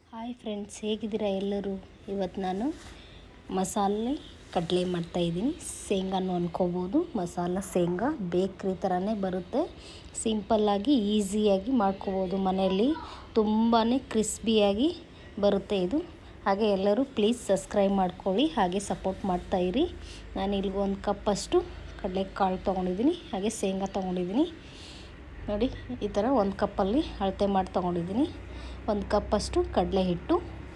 hi friends ಹೇಗಿದ್ದೀರಾ ಎಲ್ಲರೂ ಇವತ್ತು ನಾನು ಮಸಾಲೆ ಕಡಲೆ ಮಾಡ್ತಾಯಿದ್ದೀನಿ ಶೇಂಗಾನು ಅನ್ಕೋಬೋದು ಮಸಾಲ ಶೇಂಗಾ ಬೇಕ್ರಿ ಥರನೇ ಬರುತ್ತೆ ಸಿಂಪಲ್ಲಾಗಿ ಈಸಿಯಾಗಿ ಮಾಡ್ಕೋಬೋದು ಮನೆಯಲ್ಲಿ ತುಂಬಾ ಕ್ರಿಸ್ಪಿಯಾಗಿ ಬರುತ್ತೆ ಇದು ಹಾಗೆ ಎಲ್ಲರೂ ಪ್ಲೀಸ್ ಸಬ್ಸ್ಕ್ರೈಬ್ ಮಾಡ್ಕೊಳ್ಳಿ ಹಾಗೆ ಸಪೋರ್ಟ್ ಮಾಡ್ತಾಯಿರಿ ನಾನು ಇಲ್ಲಿಗೆ ಒಂದು ಕಪ್ಪಷ್ಟು ಕಡಲೆಕಾಳು ತೊಗೊಂಡಿದ್ದೀನಿ ಹಾಗೆ ಶೇಂಗಾ ತೊಗೊಂಡಿದ್ದೀನಿ ನೋಡಿ ಈ ಥರ ಒಂದು ಕಪ್ಪಲ್ಲಿ ಅಳತೆ ಮಾಡಿ ತೊಗೊಂಡಿದ್ದೀನಿ ಒಂದು ಕಪ್ಪಷ್ಟು ಕಡಲೆ ಹಿಟ್ಟು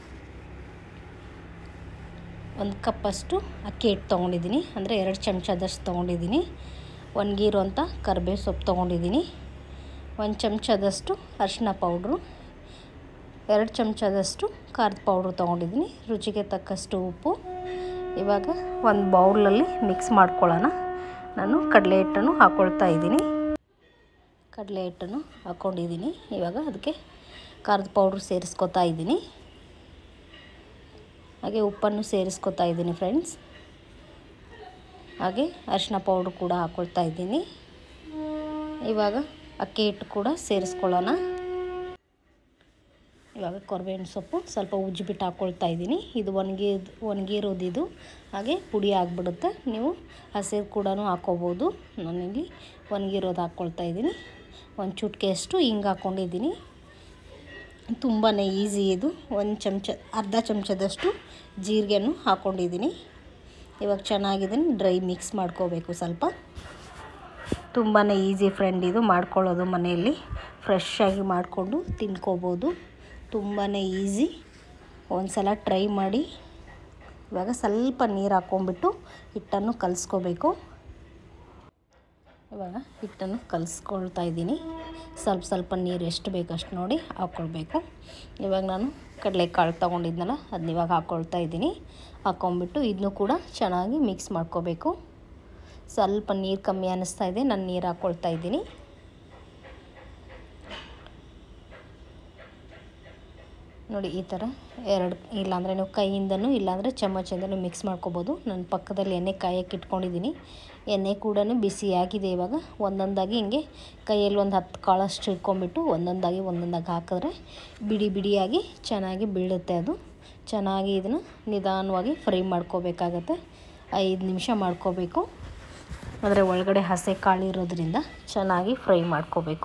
ಒಂದು ಕಪ್ಪಷ್ಟು ಅಕ್ಕಿ ಹಿಟ್ಟು ತೊಗೊಂಡಿದ್ದೀನಿ ಅಂದರೆ ಎರಡು ಚಮಚದಷ್ಟು ತೊಗೊಂಡಿದ್ದೀನಿ ಒಣಗಿರೋಂಥ ಕರಿಬೇವು ಸೊಪ್ಪು ತೊಗೊಂಡಿದ್ದೀನಿ ಒಂದು ಚಮಚದಷ್ಟು ಅರಿಶಿನ ಪೌಡ್ರು ಎರಡು ಚಮಚದಷ್ಟು ಖಾರದ ಪೌಡ್ರು ತೊಗೊಂಡಿದ್ದೀನಿ ರುಚಿಗೆ ತಕ್ಕಷ್ಟು ಉಪ್ಪು ಇವಾಗ ಒಂದು ಬೌಲಲ್ಲಿ ಮಿಕ್ಸ್ ಮಾಡ್ಕೊಳ್ಳೋಣ ನಾನು ಕಡಲೆ ಹಿಟ್ಟನ್ನು ಹಾಕ್ಕೊಳ್ತಾ ಇದ್ದೀನಿ ಕಡಲೆ ಹಿಟ್ಟನ್ನು ಹಾಕ್ಕೊಂಡಿದ್ದೀನಿ ಇವಾಗ ಅದಕ್ಕೆ ಖಾರದ ಪೌಡ್ರ್ ಸೇರಿಸ್ಕೊತಾ ಇದ್ದೀನಿ ಹಾಗೆ ಉಪ್ಪನ್ನು ಸೇರಿಸ್ಕೊತಾ ಇದ್ದೀನಿ ಫ್ರೆಂಡ್ಸ್ ಹಾಗೆ ಅರಿಶಿನ ಪೌಡ್ರ್ ಕೂಡ ಹಾಕ್ಕೊಳ್ತಾ ಇದ್ದೀನಿ ಇವಾಗ ಅಕ್ಕಿ ಹಿಟ್ಟು ಕೂಡ ಸೇರಿಸ್ಕೊಳ್ಳೋಣ ಇವಾಗ ಕೊರ್ಬೇವಿನ ಸೊಪ್ಪು ಸ್ವಲ್ಪ ಉಜ್ಜಿಬಿಟ್ಟು ಹಾಕ್ಕೊಳ್ತಾ ಇದ್ದೀನಿ ಇದು ಒಣಗಿದ ಒಣಗಿರೋದು ಇದು ಹಾಗೆ ಪುಡಿ ಆಗಿಬಿಡುತ್ತೆ ನೀವು ಹಸಿರು ಕೂಡ ಹಾಕ್ಕೋಬೋದು ನಾನಿಲ್ಲಿ ಒಣಗಿರೋದು ಹಾಕ್ಕೊಳ್ತಾ ಇದ್ದೀನಿ ಒಂದು ಚುಟ್ಕೆಯಷ್ಟು ಹಿಂಗೆ ಹಾಕ್ಕೊಂಡಿದ್ದೀನಿ ತುಂಬಾ ಈಸಿ ಇದು ಒಂದು ಚಮಚ ಅರ್ಧ ಚಮಚದಷ್ಟು ಜೀರಿಗೆಯನ್ನು ಹಾಕ್ಕೊಂಡಿದ್ದೀನಿ ಇವಾಗ ಚೆನ್ನಾಗಿದ್ದೀನಿ ಡ್ರೈ ಮಿಕ್ಸ್ ಮಾಡ್ಕೋಬೇಕು ಸ್ವಲ್ಪ ತುಂಬಾ ಈಸಿ ಫ್ರೆಂಡ್ ಇದು ಮಾಡ್ಕೊಳ್ಳೋದು ಮನೆಯಲ್ಲಿ ಫ್ರೆಶ್ ಆಗಿ ಮಾಡಿಕೊಂಡು ತಿನ್ಕೋಬೋದು ತುಂಬಾ ಈಸಿ ಒಂದು ಸಲ ಟ್ರೈ ಮಾಡಿ ಇವಾಗ ಸ್ವಲ್ಪ ನೀರು ಹಾಕ್ಕೊಂಬಿಟ್ಟು ಹಿಟ್ಟನ್ನು ಕಲಿಸ್ಕೋಬೇಕು ಇವಾಗ ಹಿಟ್ಟನ್ನು ಕಲಿಸ್ಕೊಳ್ತಾ ಇದ್ದೀನಿ ಸ್ವಲ್ಪ ಸ್ವಲ್ಪ ನೀರು ಎಷ್ಟು ಬೇಕಷ್ಟು ನೋಡಿ ಹಾಕ್ಕೊಳ್ಬೇಕು ಇವಾಗ ನಾನು ಕಡಲೆಕಾಳು ತೊಗೊಂಡಿದ್ನಲ್ಲ ಅದನ್ನ ಇವಾಗ ಹಾಕ್ಕೊಳ್ತಾ ಇದ್ದೀನಿ ಹಾಕ್ಕೊಂಬಿಟ್ಟು ಇದನ್ನು ಕೂಡ ಚೆನ್ನಾಗಿ ಮಿಕ್ಸ್ ಮಾಡ್ಕೋಬೇಕು ಸ್ವಲ್ಪ ನೀರು ಕಮ್ಮಿ ಅನ್ನಿಸ್ತಾ ಇದೆ ನಾನು ನೀರು ಹಾಕ್ಕೊಳ್ತಾ ಇದ್ದೀನಿ ನೋಡಿ ಈ ಥರ ಎರಡು ಇಲ್ಲಾಂದರೆ ನೀವು ಕೈಯಿಂದನೂ ಇಲ್ಲಾಂದರೆ ಚಮಚದಿಂದನೂ ಮಿಕ್ಸ್ ಮಾಡ್ಕೋಬೋದು ನಾನು ಪಕ್ಕದಲ್ಲಿ ಎಣ್ಣೆ ಕಾಯಕ್ಕೆ ಇಟ್ಕೊಂಡಿದ್ದೀನಿ ಎಣ್ಣೆ ಕೂಡ ಬಿಸಿಯಾಗಿದೆ ಇವಾಗ ಒಂದೊಂದಾಗಿ ಹಿಂಗೆ ಕೈಯಲ್ಲಿ ಒಂದು ಹತ್ತು ಕಾಳಷ್ಟು ಇಟ್ಕೊಂಡ್ಬಿಟ್ಟು ಒಂದೊಂದಾಗಿ ಒಂದೊಂದಾಗಿ ಹಾಕಿದ್ರೆ ಬಿಡಿ ಬಿಡಿಯಾಗಿ ಚೆನ್ನಾಗಿ ಬೀಳುತ್ತೆ ಅದು ಚೆನ್ನಾಗಿ ಇದನ್ನು ನಿಧಾನವಾಗಿ ಫ್ರೈ ಮಾಡ್ಕೋಬೇಕಾಗತ್ತೆ ಐದು ನಿಮಿಷ ಮಾಡ್ಕೋಬೇಕು ಆದರೆ ಒಳಗಡೆ ಹಸೆ ಕಾಳು ಇರೋದ್ರಿಂದ ಚೆನ್ನಾಗಿ ಫ್ರೈ ಮಾಡ್ಕೋಬೇಕು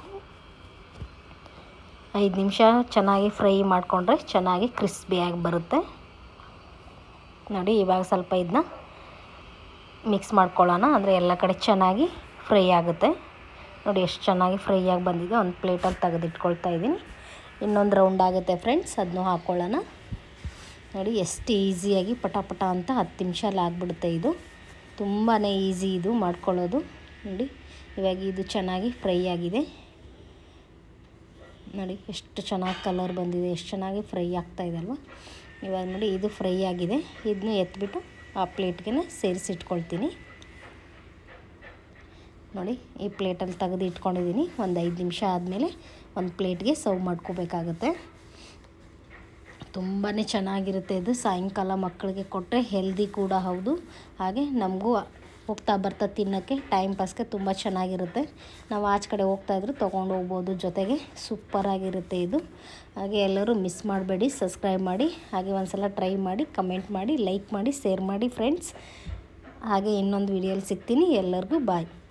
ಐದು ನಿಮಿಷ ಚೆನ್ನಾಗಿ ಫ್ರೈ ಮಾಡಿಕೊಂಡ್ರೆ ಚೆನ್ನಾಗಿ ಕ್ರಿಸ್ಪಿಯಾಗಿ ಬರುತ್ತೆ ನೋಡಿ ಇವಾಗ ಸ್ವಲ್ಪ ಇದನ್ನ ಮಿಕ್ಸ್ ಮಾಡ್ಕೊಳ್ಳೋಣ ಅಂದರೆ ಎಲ್ಲ ಕಡೆ ಚೆನ್ನಾಗಿ ಫ್ರೈ ಆಗುತ್ತೆ ನೋಡಿ ಎಷ್ಟು ಚೆನ್ನಾಗಿ ಫ್ರೈ ಆಗಿ ಬಂದಿದೆ ಒಂದು ಪ್ಲೇಟಲ್ಲಿ ತೆಗೆದಿಟ್ಕೊಳ್ತಾ ಇದ್ದೀನಿ ಇನ್ನೊಂದು ರೌಂಡ್ ಆಗುತ್ತೆ ಫ್ರೆಂಡ್ಸ್ ಅದನ್ನು ಹಾಕ್ಕೊಳ್ಳೋಣ ನೋಡಿ ಎಷ್ಟು ಈಸಿಯಾಗಿ ಪಟ ಪಟ ಅಂತ ಹತ್ತು ನಿಮಿಷಲ್ಲಿ ಆಗಿಬಿಡುತ್ತೆ ಇದು ತುಂಬಾ ಈಸಿ ಇದು ಮಾಡ್ಕೊಳ್ಳೋದು ನೋಡಿ ಇವಾಗ ಇದು ಚೆನ್ನಾಗಿ ಫ್ರೈ ಆಗಿದೆ ನೋಡಿ ಎಷ್ಟು ಚೆನ್ನಾಗಿ ಕಲರ್ ಬಂದಿದೆ ಎಷ್ಟು ಚೆನ್ನಾಗಿ ಫ್ರೈ ಆಗ್ತಾಯಿದೆ ಅಲ್ವಾ ಇವಾಗ ನೋಡಿ ಇದು ಫ್ರೈ ಆಗಿದೆ ಇದನ್ನು ಎತ್ಬಿಟ್ಟು ಆ ಪ್ಲೇಟ್ಗೆ ಸೇರಿಸಿಟ್ಕೊಳ್ತೀನಿ ನೋಡಿ ಈ ಪ್ಲೇಟಲ್ಲಿ ತೆಗೆದು ಇಟ್ಕೊಂಡಿದ್ದೀನಿ ಒಂದು ಐದು ನಿಮಿಷ ಆದಮೇಲೆ ಒಂದು ಪ್ಲೇಟ್ಗೆ ಸರ್ವ್ ಮಾಡ್ಕೋಬೇಕಾಗತ್ತೆ ತುಂಬಾ ಚೆನ್ನಾಗಿರುತ್ತೆ ಇದು ಸಾಯಂಕಾಲ ಮಕ್ಕಳಿಗೆ ಕೊಟ್ಟರೆ ಹೆಲ್ದಿ ಕೂಡ ಹೌದು ಹಾಗೆ ನಮಗೂ ಹೋಗ್ತಾ ಬರ್ತಾ ತಿನ್ನೋಕ್ಕೆ ಟೈಮ್ ಪಾಸ್ಗೆ ತುಂಬ ಚೆನ್ನಾಗಿರುತ್ತೆ ನಾವು ಆಚೆ ಕಡೆ ಹೋಗ್ತಾಯಿದ್ರು ತೊಗೊಂಡು ಹೋಗ್ಬೋದು ಜೊತೆಗೆ ಸೂಪರಾಗಿರುತ್ತೆ ಇದು ಹಾಗೆ ಎಲ್ಲರೂ ಮಿಸ್ ಮಾಡಬೇಡಿ ಸಬ್ಸ್ಕ್ರೈಬ್ ಮಾಡಿ ಹಾಗೆ ಒಂದು ಸಲ ಟ್ರೈ ಮಾಡಿ ಕಮೆಂಟ್ ಮಾಡಿ ಲೈಕ್ ಮಾಡಿ ಶೇರ್ ಮಾಡಿ ಫ್ರೆಂಡ್ಸ್ ಹಾಗೆ ಇನ್ನೊಂದು ವಿಡಿಯೋಲಿ ಸಿಗ್ತೀನಿ ಎಲ್ಲರಿಗೂ ಬಾಯ್